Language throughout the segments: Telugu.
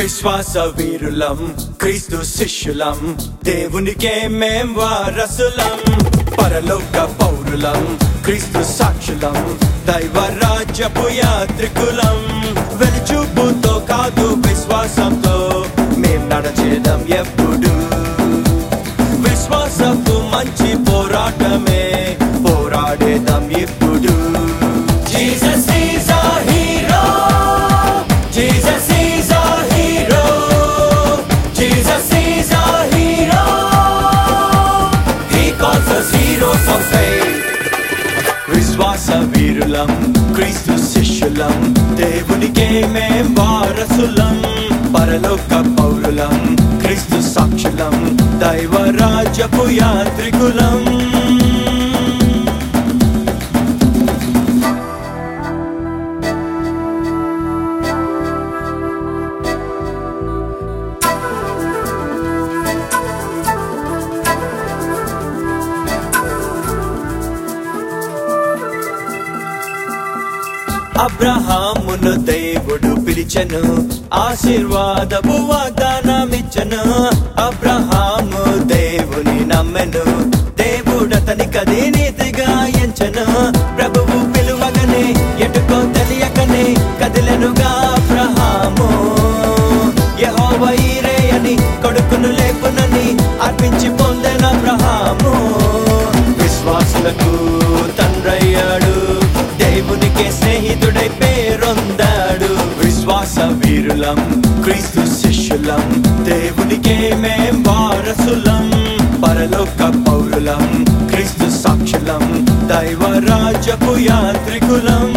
విశ్వాస వీరులం క్రీస్తు శిష్యులం దేవునికే మేం వారసులం పరలోక పౌరులం క్రీస్తు సాక్షులం దైవ రాజ్యపు యాత్రికులం వెలుచూపుతో కాదు విశ్వాసంతో మేం నడచేదం ఎప్పుడు విశ్వాసపు మంచి పోరాటమే పోరాడేదం ఇప్పుడు Jesus is our hero Jesus is our hero Jesus is our hero He calls us heroes of faith విశ్వాస వీరులం క్రీస్తు శిష్యులం దేవునికే మేం వారసులం పరలోక పౌరులం క్రీస్తు సాక్షులం దైవ రాజ్యపు యాత్రికులం అబ్రహామును దేవుడు పిలిచెను ఆశీర్వాదపు వాగ్దానమిచ్చను అబ్రహాము దేవుని నమ్మెను దేవుడతని కది నీతిగా ఎంచెను ప్రభువు పిలువగనే ఎటుకో తెలియకనే కదిలెనుగా అబ్రహాము యెహోవ ఈరే అని కొడుకును లేపునని అర్పించి పొందెన అబ్రహాము విశ్వాసులకు తండ్రయ్యాడు దేవునికే స్నేహితుడై పేరొందాడు విశ్వాస వీరులం క్రీస్తు శిష్యులం దేవునికే మేం వారసులం పరలోక పౌరులం క్రీస్తు సాక్షులం దైవ రాజ్యపు యాత్రికులం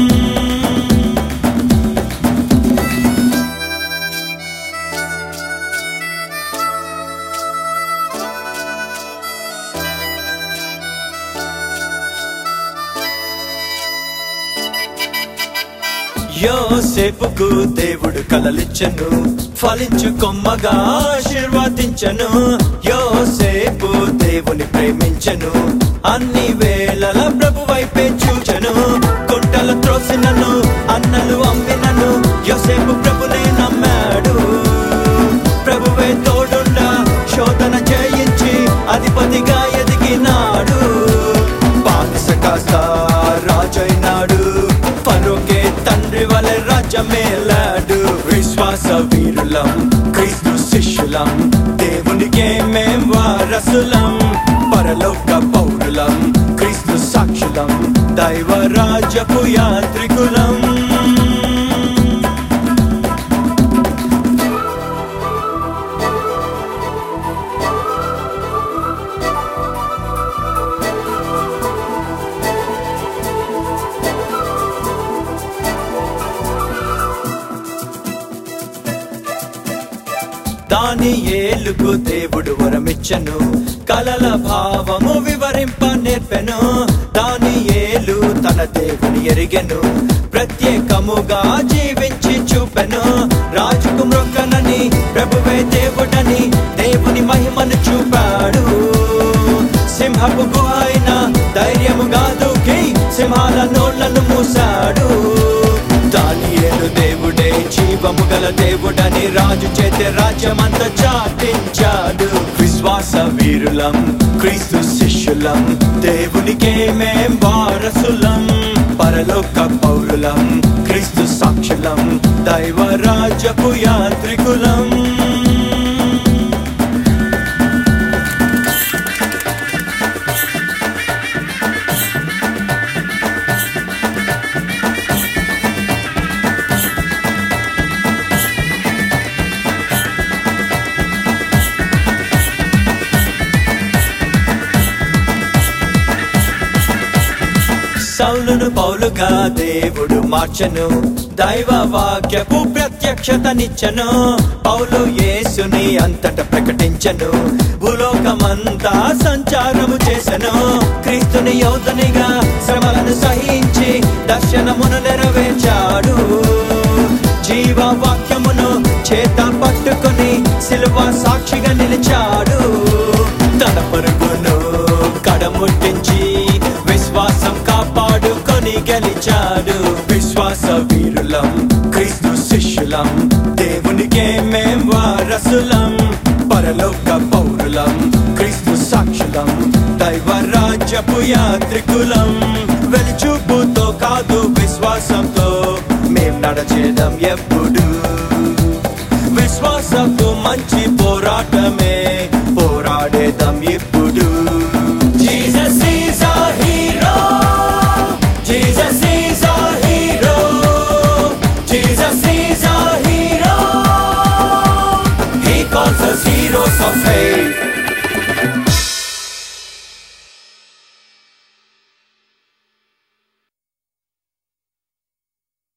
యోసేపుకు దేవుడు కలలిచ్చను ఫలించు కొమ్మగా ఆశీర్వాదించను యోసేపు దేవుని ప్రేమించను అన్ని వేళల ప్రభు వైపే చూచను కుంటల త్రోసినను అన్నలు అమ్మినను యోసేపు ప్రభునే నమ్మాడు ప్రభువే తోడుండా శోధన చేయించి అధిపతిగా ఎదిగినాడు బానిస కాస్త రాజైనాడు ఫరోకే తండ్రి వలె రాజ్యమేలాడు విశ్వాస వీరులం క్రీస్తు శిష్యులం దేవునికే మేం వారసులం పరలోక పౌరులం క్రీస్తు సాక్షులం దైవ రాజ్యపు యాత్రికులం దాని ఏలుకు దేవుడు వరమిచ్చను కలల భావము వివరింప నేర్పెను దాని ఏలు తన దేవుని ఎరిగెను ప్రత్యేకముగా జీవించి చూపెను రాజుకు మృక్కనని ప్రభువే దేవుడని దేవుని మహిమను చూపాడు సింహపు గుహ అయిన ధైర్యముగా దూకి సింహాల నోళ్లను మూసాడు దానియేలు దేవుడే జీవము గల దేవుడని రాజు చేతే రాజ్యమంత చాటించాడు విశ్వాస వీరులం క్రీస్తు శిష్యులం దేవునికే మేం వారసులం పరలోక పౌరులం క్రీస్తు సాక్షులం దైవ రాజ్యపు యాత్రికులం సౌలును పౌలుగా దేవుడు మార్చను దైవ వాక్యపు ప్రత్యక్షతనిచ్చను పౌలు యేసుని అంతట ప్రకటించను భూలోకమంతా సంచారము చేసెను క్రీస్తుని యోధనిగా శ్రమలను సహించి దర్శనమును నెరవేర్చాడు జీవ వాక్యమును చేత పట్టుకొని సిలువ సాక్షిగా నిలిచాడు తన పరుగును కడముట్టించి విశ్వాసం కాపాడుకొని గెలిచాడు విశ్వాస వీరులం క్రీస్తు శిష్యులం దే దేవునికే మేం వారసులం పరలోక పౌరులం క్రీస్తు సాక్షులం దైవ రాజ్యపు యాత్రికులం వెలిచూపుతో కాదు విశ్వాసంతో మేం నడచేదం ఎప్పుడు విశ్వాసపు మంచి పోరాటమే పోరాడేదం ఇప్పుడు